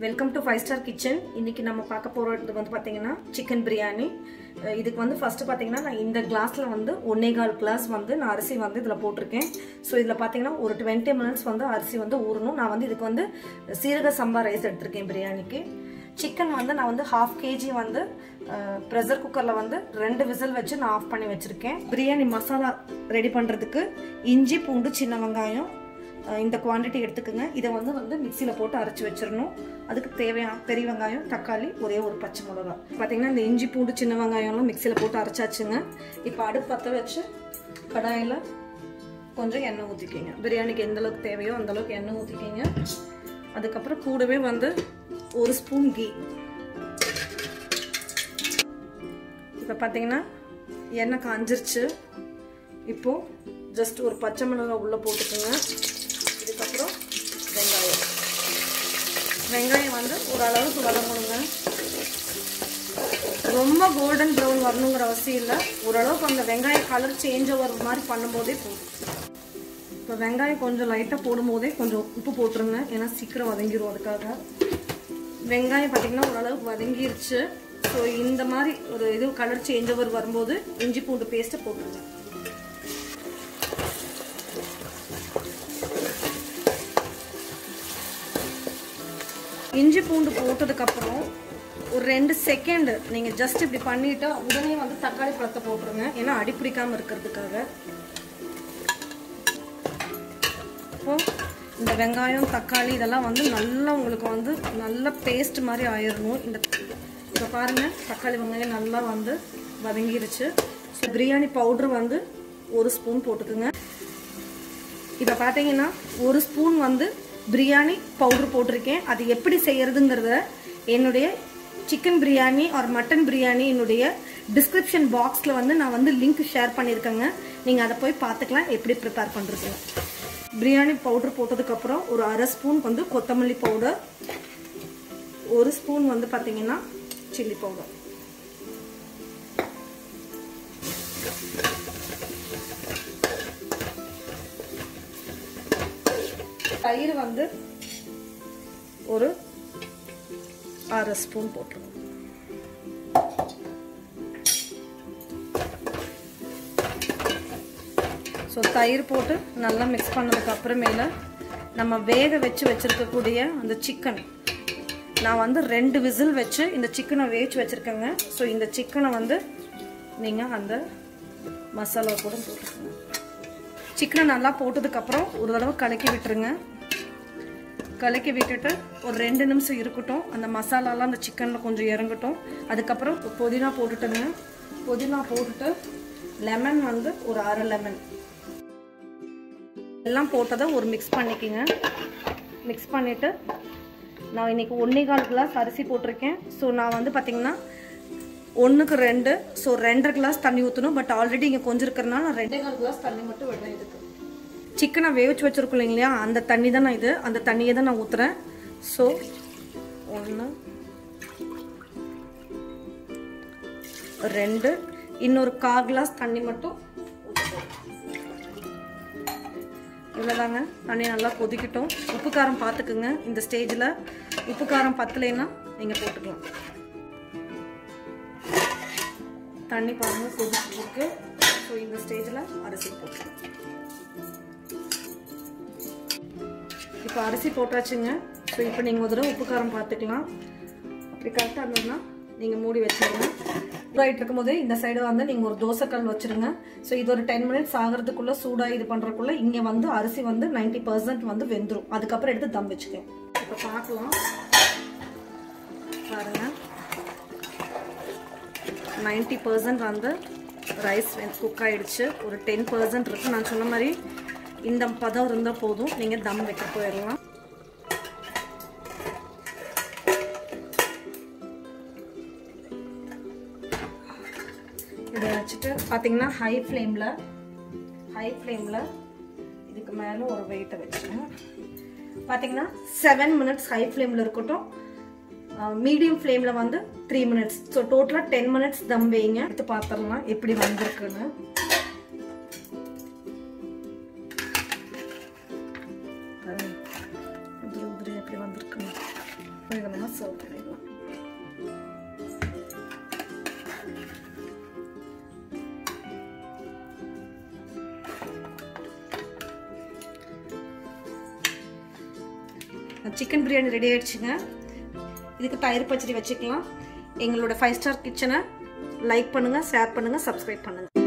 welcome to five star kitchen இன்னைக்கு நம்ம பார்க்க போகிறது வந்து பார்த்தீங்கன்னா சிக்கன் பிரியாணி அஹ் இதுக்கு வந்து ஃபர்ஸ்ட் பார்த்தீங்கன்னா நான் இந்த கிளாஸ்ல வந்து ஒன்னே கால் கிளாஸ் வந்து நான் அரிசி வந்து இதில் போட்டிருக்கேன் ஸோ இதில் பார்த்தீங்கன்னா ஒரு டுவெண்ட்டி மினிட்ஸ் வந்து அரிசி வந்து ஊறணும் நான் வந்து இதுக்கு வந்து சீரக சம்பா ரைஸ் எடுத்திருக்கேன் பிரியாணிக்கு சிக்கன் வந்து நான் வந்து ஹாஃப் கேஜி வந்து ப்ரெஷர் குக்கரில் வந்து ரெண்டு விசில் வச்சு நான் ஆஃப் பண்ணி வச்சுருக்கேன் பிரியாணி மசாலா ரெடி பண்ணுறதுக்கு இஞ்சி பூண்டு சின்ன வெங்காயம் அஹ் இந்த குவாண்டிட்டி எடுத்துக்கோங்க இதை வந்து வந்து மிக்சியில் போட்டு அரைச்சி வச்சிடணும் அதுக்கு தேவையான பெரிய வெங்காயம் தக்காளி ஒரே ஒரு பச்சை மிளகா பார்த்தீங்கன்னா இந்த இஞ்சி பூண்டு சின்ன வெங்காயம்லாம் மிக்சியில் போட்டு அரைச்சாச்சுங்க இப்போ அடுப்பு பற்ற வச்சு கடாயில் கொஞ்சம் எண்ணெய் ஊற்றிக்கிங்க பிரியாணிக்கு எந்த அளவுக்கு தேவையோ அந்த அளவுக்கு எண்ணெய் ஊற்றிக்கிங்க அதுக்கப்புறம் கூடவே வந்து ஒரு ஸ்பூன் கீ இப்போ பார்த்தீங்கன்னா எண்ணெய் காஞ்சிருச்சு இப்போது ஜஸ்ட் ஒரு பச்சை மிளகாய் உள்ளே போட்டுக்கோங்க இதுக்கப்புறம் வெங்காயம் வெங்காயம் வந்து ஓரளவுக்கு வதங்கணுங்க ரொம்ப கோல்டன் ப்ரௌன் வரணுங்கிற அவசியம் இல்லை ஓரளவுக்கு அந்த வெங்காய கலர் சேஞ்ச் ஓவர் மாதிரி பண்ணும்போதே போதும் இப்போ வெங்காயம் கொஞ்சம் லைட்டாக போடும்போதே கொஞ்சம் உப்பு போட்டுருங்க ஏன்னா சீக்கிரம் வதங்கிடும் அதுக்காக வெங்காயம் பார்த்தீங்கன்னா ஓரளவுக்கு வதங்கிருச்சு ஸோ இந்த மாதிரி ஒரு இது கலர் சேஞ்ச் ஓவர் வரும்போது இஞ்சி பூண்டு பேஸ்ட்டை போட்டுருங்க இஞ்சி பூண்டு போட்டதுக்கப்புறம் ஒரு ரெண்டு செகண்ட் நீங்கள் ஜஸ்ட் இப்படி பண்ணிவிட்டு உடனே வந்து தக்காளி பழத்தை போட்டுருங்க ஏன்னா அடி பிடிக்காமல் இருக்கிறதுக்காக இப்போ இந்த வெங்காயம் தக்காளி இதெல்லாம் வந்து நல்லா உங்களுக்கு வந்து நல்ல பேஸ்ட் மாதிரி ஆயிடணும் இந்த இப்போ பாருங்கள் தக்காளி வெங்காயம் நல்லா வந்து வதங்கிருச்சு ஸோ பிரியாணி பவுட்ரு வந்து ஒரு ஸ்பூன் போட்டுக்குங்க இப்போ பார்த்தீங்கன்னா ஒரு ஸ்பூன் வந்து பிரியாணி பவுடர் போட்டிருக்கேன் அது எப்படி செய்யறதுங்கிறத என்னுடைய chicken biryani or mutton biryani என்னுடைய டிஸ்கிரிப்ஷன் பாக்ஸில் வந்து நான் வந்து லிங்க் ஷேர் பண்ணியிருக்கேங்க நீங்கள் அதை போய் பார்த்துக்கலாம் எப்படி ப்ரிப்பேர் பண்ணுறது பிரியாணி பவுடர் போட்டதுக்கப்புறம் ஒரு அரை ஸ்பூன் வந்து கொத்தமல்லி பவுடர் ஒரு ஸ்பூன் வந்து பார்த்தீங்கன்னா சில்லி பவுடர் தயிர் வந்து ஒரு அரை ஸ்பூன் போட்டுருவோம் ஸோ தயிர் போட்டு நல்லா மிக்ஸ் பண்ணதுக்கு அப்புறமேல நம்ம வேக வச்சு வச்சிருக்கக்கூடிய அந்த சிக்கன் நான் வந்து ரெண்டு விசில் வச்சு இந்த சிக்கனை வேச்சு வச்சுருக்கேங்க ஸோ இந்த சிக்கனை வந்து நீங்கள் அந்த மசாலா கூட போட்டுக்கோங்க சிக்கனை நல்லா போட்டதுக்கப்புறம் ஒரு தடவை கலக்கி விட்டுருங்க கலக்கி விட்டுட்டு ஒரு ரெண்டு நிமிஷம் இருக்கட்டும் அந்த மசாலாலாம் அந்த சிக்கனில் கொஞ்சம் இறங்கட்டும் அதுக்கப்புறம் புதினா போட்டுட்டுங்க புதினா போட்டுட்டு லெமன் வந்து ஒரு அரை லெமன் எல்லாம் போட்டதை ஒரு மிக்ஸ் பண்ணிக்கோங்க மிக்ஸ் பண்ணிவிட்டு நான் இன்றைக்கி ஒன்றே கால் கிளாஸ் அரிசி போட்டிருக்கேன் ஸோ நான் வந்து பார்த்திங்கன்னா ஒன்றுக்கு ரெண்டு ஸோ ரெண்டரை கிளாஸ் தண்ணி ஊற்றணும் பட் ஆல்ரெடி இங்கே கொஞ்சம் இருக்கிறனால நான் ரெண்டே கால் கிளாஸ் தண்ணி மட்டும் விடுறேன் இதுக்கு சிக்கனை வேவிச்சு வச்சுருக்கோம் இல்லைங்களா அந்த தண்ணி தான் நான் இது அந்த தண்ணியை தான் நான் ஊற்றுறேன் ஸோ ஒன்று ரெண்டு இன்னொரு கால் கிளாஸ் தண்ணி மட்டும் இவ்வளோதாங்க தண்ணி நல்லா கொதிக்கட்டும் உப்பு காரம் பார்த்துக்குங்க இந்த ஸ்டேஜில் உப்பு காரம் பத்தலைன்னா நீங்கள் போட்டுக்கலாம் தண்ணி பாருங்கள் கொதிச்சிருக்கு ஸோ இந்த ஸ்டேஜில் அரிசி போட்டுக்கலாம் இப்போ அரிசி போட்டாச்சுங்க ஸோ இப்போ நீங்கள் ஒரு தடவை உப்பு காரம் பார்த்துக்கலாம் அப்படி கரெக்டாக இருந்ததுன்னா நீங்கள் மூடி வச்சுருங்க சூடாகிட்டு இருக்கும்போது இந்த சைடு வந்து நீங்கள் ஒரு தோசைக்கல் வச்சுருங்க ஸோ இது ஒரு டென் மினிட்ஸ் ஆகிறதுக்குள்ளே சூடாக இது பண்ணுறதுக்குள்ளே இங்கே வந்து அரிசி வந்து நைன்டி பர்சன்ட் வந்து வெந்துடும் அதுக்கப்புறம் எடுத்து தம் வச்சுக்கேன் இப்போ பார்க்கலாம் பாருங்கள் நைன்டி பர்சன்ட் வந்து ரைஸ் குக் ஆகிடுச்சு ஒரு டென் பர்சன்ட் இருக்குது நான் சொன்ன மாதிரி இந்த பதம் இருந்தால் போதும் நீங்கள் தம் வைக்க போயிடலாம் இதை வச்சுட்டு பார்த்தீங்கன்னா ஹை ஃப்ளேமில் ஹை ஃப்ளேமில் இதுக்கு மேலே ஒரு வெயிட்டை வச்சுருங்க பார்த்தீங்கன்னா செவன் மினிட்ஸ் ஹை ஃப்ளேமில் இருக்கட்டும் மீடியம் ஃப்ளேமில் வந்து த்ரீ மினிட்ஸ் ஸோ டோட்டலாக டென் மினிட்ஸ் தம் வைங்க எடுத்து பார்த்துடலாம் எப்படி வந்திருக்குன்னு உதிரி உதிரி எப்படி வந்திருக்குன்னு இப்போ இதை நம்ம சர்வ் பண்ணிடலாம் சிக்கன் பிரியாணி ரெடி ஆயிடுச்சுங்க இதுக்கு தயிர் பச்சடி வச்சுக்கலாம் எங்களோட ஃபைவ் ஸ்டார் கிச்சனை லைக் பண்ணுங்கள் ஷேர் பண்ணுங்கள் சப்ஸ்கிரைப் பண்ணுங்கள்